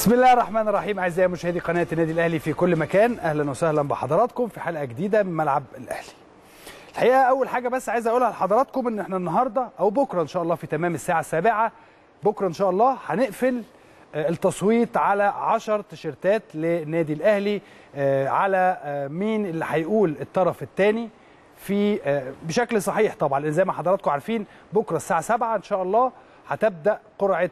بسم الله الرحمن الرحيم اعزائي مشاهدي قناه النادي الاهلي في كل مكان اهلا وسهلا بحضراتكم في حلقه جديده من ملعب الاهلي. الحقيقه اول حاجه بس عايز اقولها لحضراتكم ان احنا النهارده او بكره ان شاء الله في تمام الساعه السابعه بكره ان شاء الله هنقفل التصويت على 10 تيشيرتات للنادي الاهلي على مين اللي هيقول الطرف الثاني في بشكل صحيح طبعا لان زي ما حضراتكم عارفين بكره الساعه 7 ان شاء الله هتبدا قرعه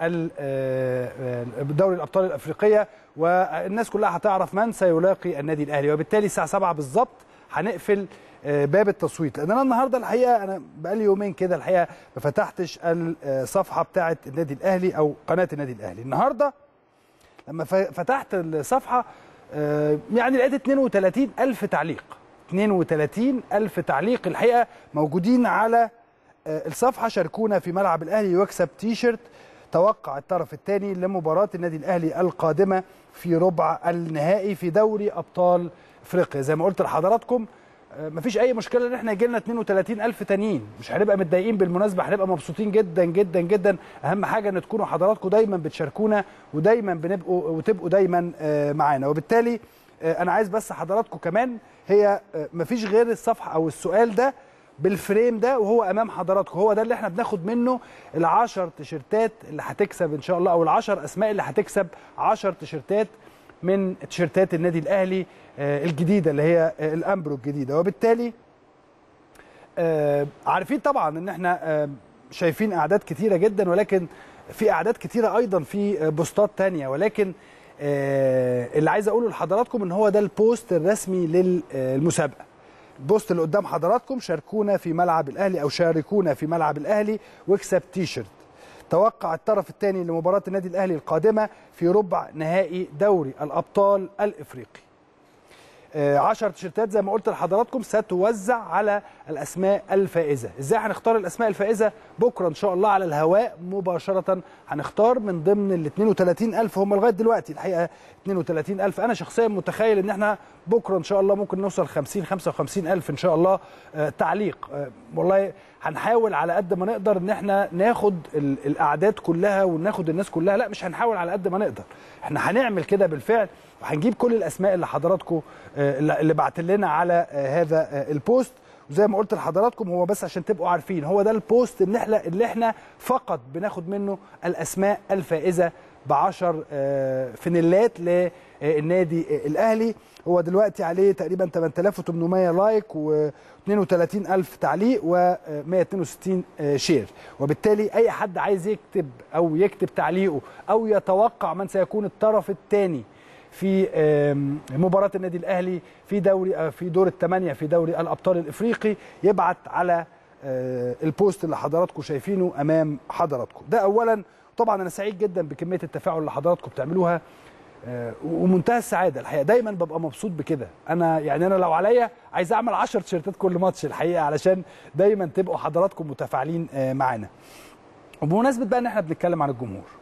دوري الابطال الافريقيه والناس كلها هتعرف من سيلاقي النادي الاهلي وبالتالي الساعه 7 بالظبط هنقفل باب التصويت لان انا النهارده الحقيقه انا بقالي يومين كده الحقيقه ما فتحتش الصفحه بتاعه النادي الاهلي او قناه النادي الاهلي النهارده لما فتحت الصفحه يعني لقيت 32 ألف تعليق 32 ألف تعليق الحقيقه موجودين على الصفحه شاركونا في ملعب الاهلي واكسب تيشرت توقع الطرف الثاني لمباراه النادي الاهلي القادمه في ربع النهائي في دوري ابطال افريقيا زي ما قلت لحضراتكم مفيش اي مشكله ان احنا يجي لنا 32 الف تانيين مش هنبقى متضايقين بالمناسبه هنبقى مبسوطين جدا جدا جدا اهم حاجه ان تكونوا حضراتكم دايما بتشاركونا ودايما بنبقوا وتبقوا دايما معانا وبالتالي انا عايز بس حضراتكم كمان هي مفيش غير الصفحه او السؤال ده بالفريم ده وهو امام حضراتكم هو ده اللي احنا بناخد منه ال10 تيشيرتات اللي هتكسب ان شاء الله او ال10 اسماء اللي هتكسب 10 تيشيرتات من تيشيرتات النادي الاهلي الجديده اللي هي الامبرو الجديده وبالتالي عارفين طبعا ان احنا شايفين اعداد كتيره جدا ولكن في اعداد كتيره ايضا في بوستات تانية ولكن اللي عايز اقوله لحضراتكم ان هو ده البوست الرسمي للمسابقه البوست اللي قدام حضراتكم شاركونا في ملعب الاهلي او شاركونا في ملعب الاهلي واكسب تيشرت توقع الطرف الثاني لمباراه النادي الاهلي القادمه في ربع نهائي دوري الابطال الافريقي 10 تيشيرتات زي ما قلت لحضراتكم ستوزع على الاسماء الفائزه ازاي هنختار الاسماء الفائزه بكره ان شاء الله على الهواء مباشره هنختار من ضمن ال 32000 هم لغايه دلوقتي الحقيقه 32000 انا شخصيا متخيل ان احنا بكره ان شاء الله ممكن نوصل 50 55000 ان شاء الله تعليق والله هنحاول على قد ما نقدر ان احنا ناخد الاعداد كلها وناخد الناس كلها لا مش هنحاول على قد ما نقدر احنا هنعمل كده بالفعل وهنجيب كل الاسماء اللي حضراتكم اللي بعت لنا على هذا البوست وزي ما قلت لحضراتكم هو بس عشان تبقوا عارفين هو ده البوست اللي احنا اللي احنا فقط بناخد منه الاسماء الفائزه ب 10 فانيلات للنادي الاهلي هو دلوقتي عليه تقريبا 8800 لايك و32000 تعليق و162 شير وبالتالي اي حد عايز يكتب او يكتب تعليقه او يتوقع من سيكون الطرف الثاني في مباراة النادي الأهلي في دوري في دور الثمانية في دوري الأبطال الإفريقي يبعت على البوست اللي حضراتكم شايفينه أمام حضراتكم ده أولا طبعا أنا سعيد جدا بكمية التفاعل اللي حضراتكم بتعملوها ومنتهى السعادة الحقيقة دايما ببقى مبسوط بكده أنا يعني أنا لو عليا عايز أعمل 10 تيشيرتات كل ماتش الحقيقة علشان دايما تبقوا حضراتكم متفاعلين معانا وبمناسبة بقى إن إحنا بنتكلم عن الجمهور